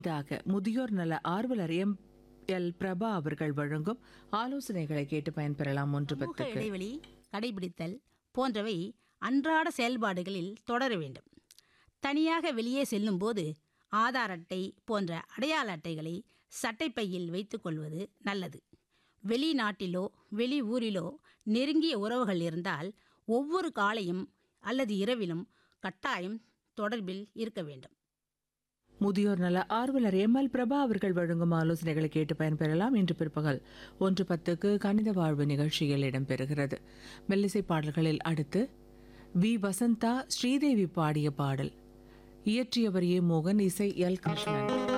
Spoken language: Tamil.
இதாக முதியோர் நல ஆர்வலர் எம் எல் பிரபா அவர்கள் வழங்கும் ஆலோசனைகளை கேட்டு பயன்பெறலாம் ஒன்று சமூக பத்துக்கு இடைவெளி கடைபிடித்தல் போன்றவை அன்றாட செயல்பாடுகளில் தொடர வேண்டும் தனியாக வெளியே செல்லும்போது ஆதார் அட்டை போன்ற அடையாள அட்டைகளை சட்டைப்பையில் வைத்துக்கொள்வது நல்லது வெளிநாட்டிலோ வெளி ஊரிலோ நெருங்கிய உறவுகள் இருந்தால் ஒவ்வொரு காலையும் அல்லது இரவிலும் கட்டாயம் தொடர்பில் இருக்க வேண்டும் முதியோர் நல ஆர்வலர் எம் எல் பிரபா அவர்கள் வழங்கும் ஆலோசனைகளை கேட்டு பயன்பெறலாம் இன்று பிற்பகல் ஒன்று பத்துக்கு கணித வாழ்வு நிகழ்ச்சியில் இடம்பெறுகிறது மெல்லிசை பாடல்களில் அடுத்து வி வசந்தா ஸ்ரீதேவி பாடிய பாடல் இயற்றியவர் ஏ மோகன் இசை எல் கிருஷ்ணன்